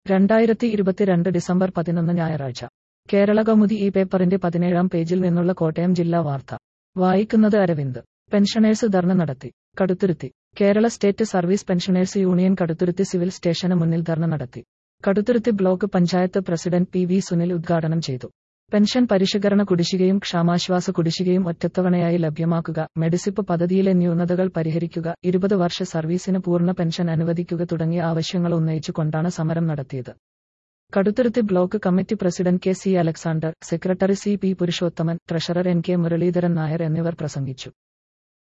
രണ്ടായിരത്തി ഇരുപത്തിരണ്ട് ഡിസംബർ പതിനൊന്ന് ഞായറാഴ്ച കേരള കൗമുദി ഈ പേപ്പറിന്റെ പതിനേഴാം പേജിൽ നിന്നുള്ള കോട്ടയം ജില്ലാ വാർത്ത വായിക്കുന്നത് അരവിന്ദ് പെൻഷനേഴ്സ് ധർണ നടത്തി Kaduthuruthy Kerala state service pensioners union Kaduthuruthy civil സ്റ്റേഷന് മുന്നിൽ ധർണ നടത്തി Kaduthuruthy block panchayat president P V Sunil ഉദ്ഘാടനം ചെയ്തു പെൻഷൻ പരിഷ്കരണ കുടിശ്ശികയും ക്ഷാമാശ്വാസ കുടിശ്ശികയും ഒറ്റത്തവണയായി ലഭ്യമാക്കുക മെഡിസിപ്പ് പദ്ധതിയിലെ ന്യൂനതകൾ പരിഹരിക്കുക ഇരുപത് വർഷ സർവീസിന് പൂർണ്ണ പെൻഷൻ അനുവദിക്കുക തുടങ്ങിയ ആവശ്യങ്ങൾ ഉന്നയിച്ചുകൊണ്ടാണ് സമരം നടത്തിയത് Kaduthuruthy block committee president K C Alexander secretary C P Purushothaman treasurer N K Muraleedharan Nair എന്നിവർ പ്രസംഗിച്ചു